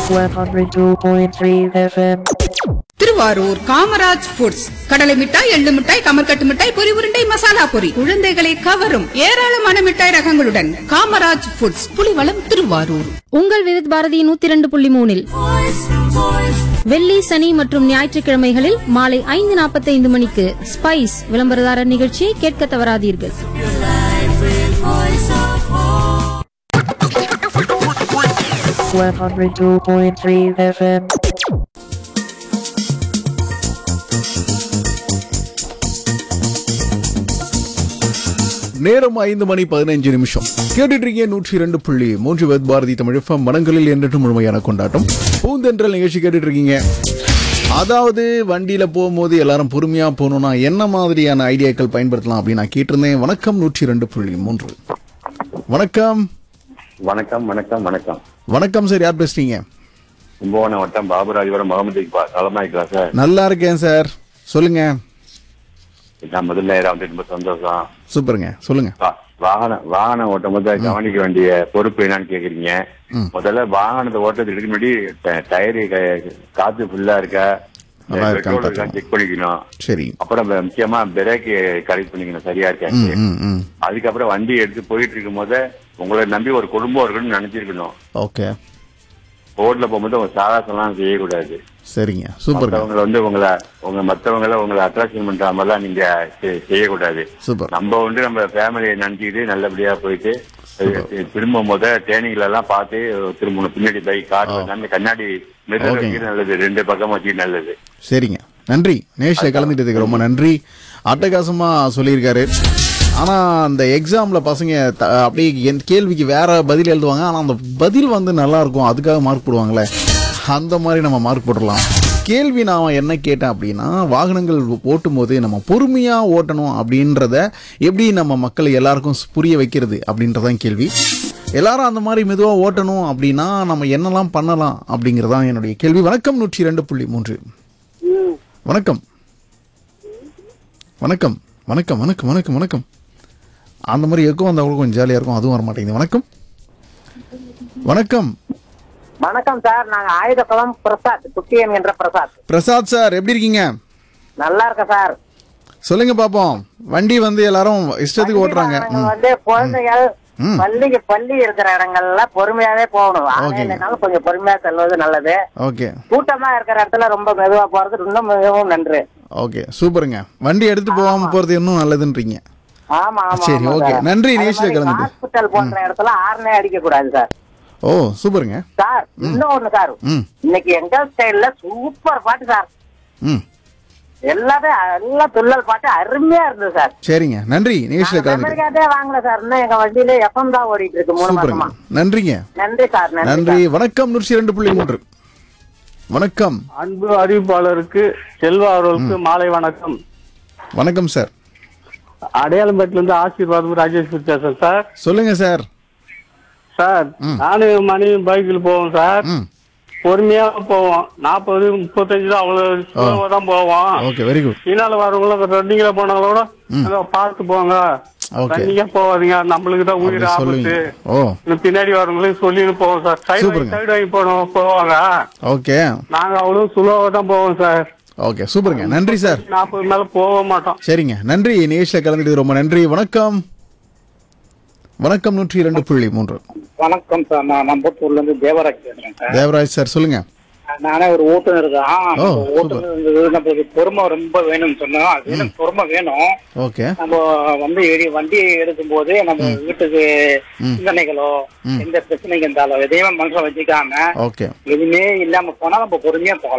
102.3 FM. Thiruvarur Kamaraj foods கடலை மிட்டாய் எள்ளு மிட்டாய் கமர்கட்டு மிட்டாய் பொரி உருண்டை மசாலா பொரி குழந்தைகளை கவரும் ஏராளமான மிட்டாய் ரகங்களுடன் காமராஜ் ஃபுட்ஸ் புலிவளம் திருவாரூர் உங்கள் விருத் பாரதி நூத்தி இரண்டு புள்ளி மூணில் வெள்ளி சனி மற்றும் ஞாயிற்றுக்கிழமைகளில் மாலை ஐந்து நாற்பத்தைந்து மணிக்கு ஸ்பைஸ் விளம்பரதாரர் நிகழ்ச்சியை கேட்க தவறாதீர்கள் One hundred two point three FM. நேரம் ஐந்து மணி பதினைஞ்சு நிமிஷம் கேட்டுட்டு இருக்கீங்க நூற்றி இரண்டு புள்ளி மூன்று வெத் பாரதி தமிழ் FM மனங்களில் என்றும் முழுமையான கொண்டாட்டம் பூந்தென்றல் நிகழ்ச்சி கேட்டுட்டு இருக்கீங்க அதாவது வண்டியில போகும்போது எல்லாரும் பொறுமையா போகணும்னா என்ன மாதிரியான ஐடியாக்கள் பயன்படுத்தலாம் அப்படின்னு நான் கேட்டிருந்தேன் வணக்கம் நூற்றி ரெண்டு புள்ளி மூன்று வணக்கம் வணக்கம் வணக்கம் வணக்கம் வணக்கம் சார் யார் பேசுறீங்க கும்பகோணம் வட்டம் பாபுராஜபுரம் முகமது இக்பால் நலமா இருக்கலாம் சார் நல்லா இருக்கேன் சார் சொல்லுங்க நான் முதல்ல நேரம் வந்துட்டு ரொம்ப சந்தோஷம் சூப்பருங்க சொல்லுங்க வா- வாகனம் வாகனம் ஓட்டும் போது கவனிக்க வேண்டிய பொறுப்பு என்னன்னு கேக்குறீங்க முதல்ல வாகனத்தை ஓட்டத்துக்கு முன்னாடி ட- டயரு க- காத்து ஃபுல்லா இருக்கா நல்லா இருக்கான்னு பெட்ரோல் இருக்கா செக் பண்ணிக்கணும் சரி அப்புறம் ப- முக்கியமா பிரேக் கரெக்ட் பண்ணிக்கணும் சரியா இருக்கேன் ம் ம் ம் அதுக்கப்புறம் வண்டி எடுத்து போயிட்டு இருக்கும் போது உங்களை நம்பி ஒரு குடும்பம் இருக்குன்னு நினைச்சிருக்கணும் ஓகே ரோட்ல போகும்போது உங்க சாகசம்லாம் செய்யக்கூடாது சரிங்க சூப்பருங்க மத்தவங்களை வந்து உங்களை உங்க மத்தவங்கள உங்களை அட்ராக்ஷன் பண்ற மாதிரிலாம் நீங்க செ- செய்யக்கூடாது சூப்பர் நம்ம வந்து நம்ம ஃபேமிலியை நினைச்சுக்கிட்டு நல்லபடியா போயிட்டு திரும்பும் போது டேனிங்ல எல்லாம் பார்த்து திரும்பணும் பின்னாடி பைக் கார் அந்த கண்ணாடி மெதுவாக ஓகேங்க. வச்சுக்கிறது நல்லது ரெண்டு பக்கம் வச்சுக்கிட்டு நல்லது சரிங்க நன்றி நேஷில் கலந்துட்டதுக்கு ரொம்ப நன்றி அட்டகாசமா சொல்லியிருக்காரு ஆனா அந்த எக்ஸாம்ல பசங்க த- அப்படியே என் கேள்விக்கு வேற பதில் எழுதுவாங்க ஆனா அந்த பதில் வந்து நல்லா இருக்கும் அதுக்காக மார்க் போடுவாங்களே அந்த மாதிரி நம்ம மார்க் போட்டுடலாம் கேள்வி நான் என்ன கேட்டேன் அப்படின்னா வாகனங்கள் ஓட்டும் போது நம்ம பொறுமையா ஓட்டணும் அப்படின்றத எப்படி நம்ம மக்கள் எல்லாருக்கும் புரிய வைக்கிறது அப்படின்றதான் கேள்வி எல்லாரும் அந்த மாதிரி மெதுவா ஓட்டணும் அப்படின்னா நம்ம என்னெல்லாம் பண்ணலாம் அப்படிங்கறதான் என்னுடைய கேள்வி வணக்கம் நூற்றி ரெண்டு புள்ளி மூன்று வணக்கம் வணக்கம் வணக்கம் வணக்கம் வணக்கம் வணக்கம் அந்த மாதிரி எக்கும் வந்தா கூட கொஞ்சம் ஜாலியா இருக்கும் அதுவும் வர மாட்டேங்குது வணக்கம் வணக்கம் வணக்கம் சார் நாங்க ஆயுதக்குளம் பிரசாத் குட்டியன் என்ற பிரசாத் பிரசாத் சார் எப்படி இருக்கீங்க நல்லா இருக்கேன் சார் சொல்லுங்க பாப்போம் வண்டி வந்து எல்லாரும் இஷ்டத்துக்கு ஓட்டுறாங்க நாங்க ம். வந்து குழந்தைகள் ம். பள்ளிக்கு பள்ளி இருக்கிற இடங்கள்ல பொறுமையாவே போகணும் ஓகேங்க. ஆன்லைன்னாலும் கொஞ்சம் பொறுமையா செல்வது நல்லது ஓகே கூட்டமா இருக்கிற இடத்துல ரொம்ப மெதுவா போறது இன்னும் மிகவும் நன்று ஓகே சூப்பருங்க வண்டி எடுத்து போகாம போறது இன்னும் நல்லதுன்றீங்க ஆமா ஆமா சரி, ஆமா ஓகே. சார். நன்றி, அதே நிகழ்ச்சியில மாதிரி கலந்துட்டு. ஹாஸ்பிட்டல் போன்ற இடத்துல ஆர்னே அடிக்க கூடாது சார் ஓ சூப்பருங்க சார் இன்னும் ஒண்ணு சார் ம் இன்னைக்கு எங்க ஸ்டைல்ல சூப்பர் பாட்டு சார் ம் எல்லாமே எல்லாம் துள்ளல் பாட்டு அருமையா இருந்தது சார் சரிங்க நன்றி நிகழ்ச்சியில் கலந்துட்டு அமெரிக்காதே வாங்கல சார் இன்னும் எங்க வண்டியில எஃப்எம் தான் ஓடிட்டு இருக்கு மூணு சூப்பருங்க மாசமா நன்றிங்க நன்றி சார் நன்றி நன்றி சார். வணக்கம் நூற்றி ரெண்டு புள்ளி மூன்று வணக்கம் அன்பு அறிவிப்பாளருக்கு செல்வா அவர்களுக்கு மாலை வணக்கம் வணக்கம் சார் அடையாளம்பேட்டில இருந்து ஆசீர்வாதம் ராஜேஷ் பேசுறேன் சார் சொல்லுங்க சார் சார் ம். நானும் மனைவி பைக்கில் போவோம் சார் ம் பொறுமையா போவோம் நாற்பது முப்பத்தஞ்சு தான் அவ்வளவு ஸ்லோவா தான் போவோம் ஓகே வெரி குட் பின்னால வரவங்களும் ரன்னிங்ல போனாங்களோட ம். ஏதோ பார்த்து போங்க ஓகே ரன்னிங்கா போவாதீங்க நம்மளுக்கு தான் உயிர் அப்படி ஆபத்து சொல்லுவீங்க ஓ இன்னும் பின்னாடி வரவங்களையும் சொல்லிட்டு போவோம் சார் சைடு சூப்பருங்க. சைடு வாங்கி போனோம் போவாங்க ஓகே நாங்க அவ்வளவு சுலோவா தான் போவோம் சார் ஓகே சூப்பருங்க நன்றி சார் நாற்பது மேல போக மாட்டோம் சரிங்க நன்றி நிகழ்ச்சியில் கலந்துட்டு ரொம்ப நன்றி வணக்கம் வணக்கம் நூற்றி இரண்டு புள்ளி மூன்று வணக்கம் சார் நான் நம்பத்தூர்ல இருந்து தேவராஜ் பேசுறேன் சார் தேவராஜ் சார் சொல்லுங்க நானே ஒரு ஓட்டுநர் தான் ஓ, நம்ம ஓட்டுநர் இருந்தது நம்மளுக்கு பொறுமை ரொம்ப வேணும்னு சொன்னோம் அது வேணும் பொறுமை வேணும் ஓகே நம்ம வந்து எரி- வண்டி எடுக்கும் போது நம்ம வீட்டுக்கு ம். சிந்தனைகளோ ம். எந்த பிரச்சனைக்கு இருந்தாலும் எதையுமே மனசுல வச்சுக்காம ஓகே எதுவுமே இல்லாம போனா நம்ம பொறுமையா போகலாம்